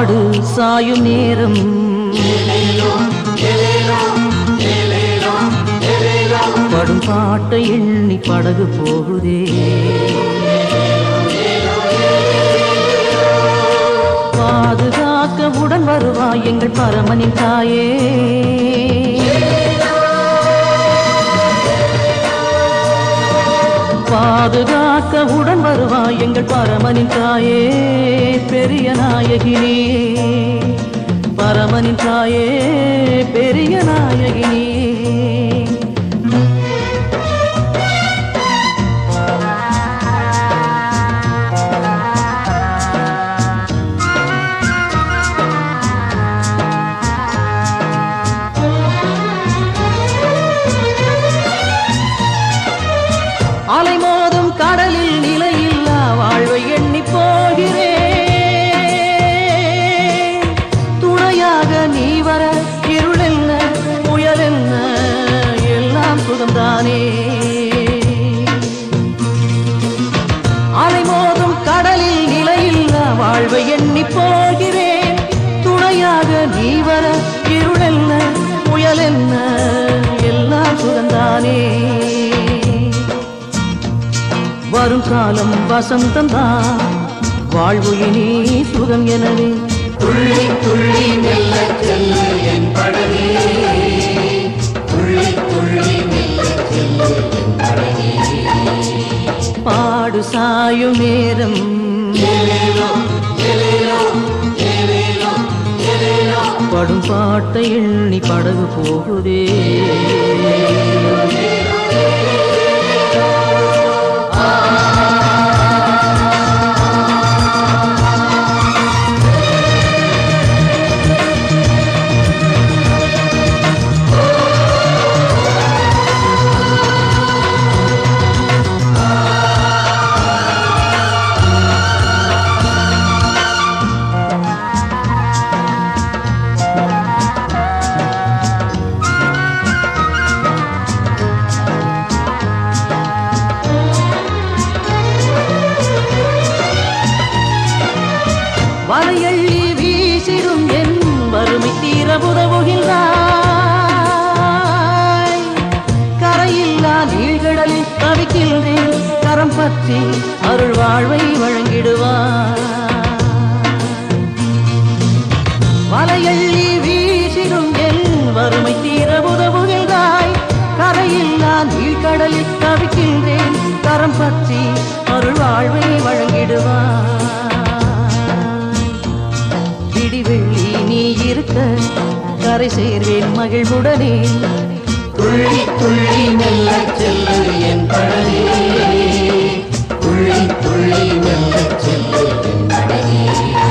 பாடு சாயும் நேரம் படும் பாட்டை எண்ணி படகு போகுதே பாதுகாக்க உடன் வருவாய் எங்கள் பரமனின் தாயே பாதுகாக்க உடன் வருவாய் எங்கள் பரமனின் தாயே பெரிய நாயகினே பரமனின் தாயே பெரிய நாயகினே அலை மோதும் கடலில் நிலையில்லா வாழ்வை எண்ணி போகிறேன் துணையாக நீ வர இருள் என்ன புயல் என்ன எல்லாம் சுகம்தானே அலை மோதும் கடலில் நிலையில்லா வாழ்வை எண்ணி போகிறேன் துணையாக நீ வர இருள் என்ன புயல் என்ன எல்லாம் சுகம்தானே வரும் காலம் வசந்தம் தான் வாழ்வு இனி சுகம் எனவே துள்ளி துள்ளி மெல்ல செல்லு என் படகே துள்ளி துள்ளி மெல்ல செல்லு என் படகே பாடு சாயும் நேரம் ஏலேலோ ஏலேலோ ஏலேலோ ஏலேலோ படும் பாட்டை எண்ணி படகு போகுதே வலையள்ளி வீசிடும் என் வறுமை தீர உதவுகின்றாய் கரையில்லா நீழ்கடலில் தவிக்கின்றேன் கரம் பற்றி அருள் வாழ்வை வழங்கிடுவாய் வலையள்ளி வீசிடும் என் வறுமை தீர உதவுகின்றாய் கரையில்லா நீழ்கடலில் தவிக்கின்றேன் கரம் பற்றி அருள் வாழ்வை வழங்கிடுவாய் விடிவெள்ளி நீ இருக்க கரை சேர்வேன் மகிழ்வுடனே துள்ளி துள்ளி மெல்ல செல்லு என் படகே துள்ளி துள்ளி மெல்ல செல்லு என் படகே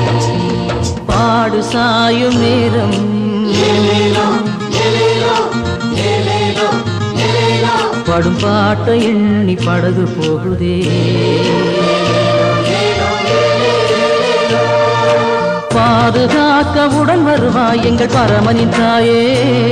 பாடு சாயும் நேரம் ஏலேலோ ஏலேலோ ஏலேலோ ஏலேலோ படும் பாட்டை எண்ணி படகு போகுதே பாதுகாக்க உடன் வருவாய் எங்கள் பரமனின் தாயே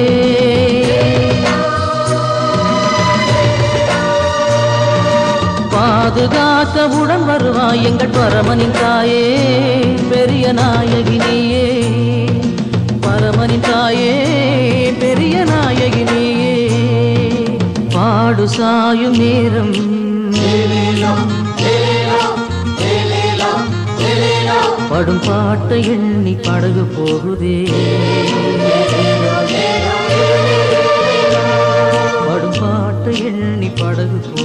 பாதுகாக்க உடன் வருவாய் எங்கள் பரமனின் தாயே பெரிய நாயகினியே பரமனின் தாயே பெரிய நாயகினியே பாடு சாயும் நேரம் ஏலேலோ ஏலேலோ ஏலேலோ ஏலேலோ படும் பாட்டை எண்ணி படகு போகுதே படும் பாட்டை எண்ணி படகு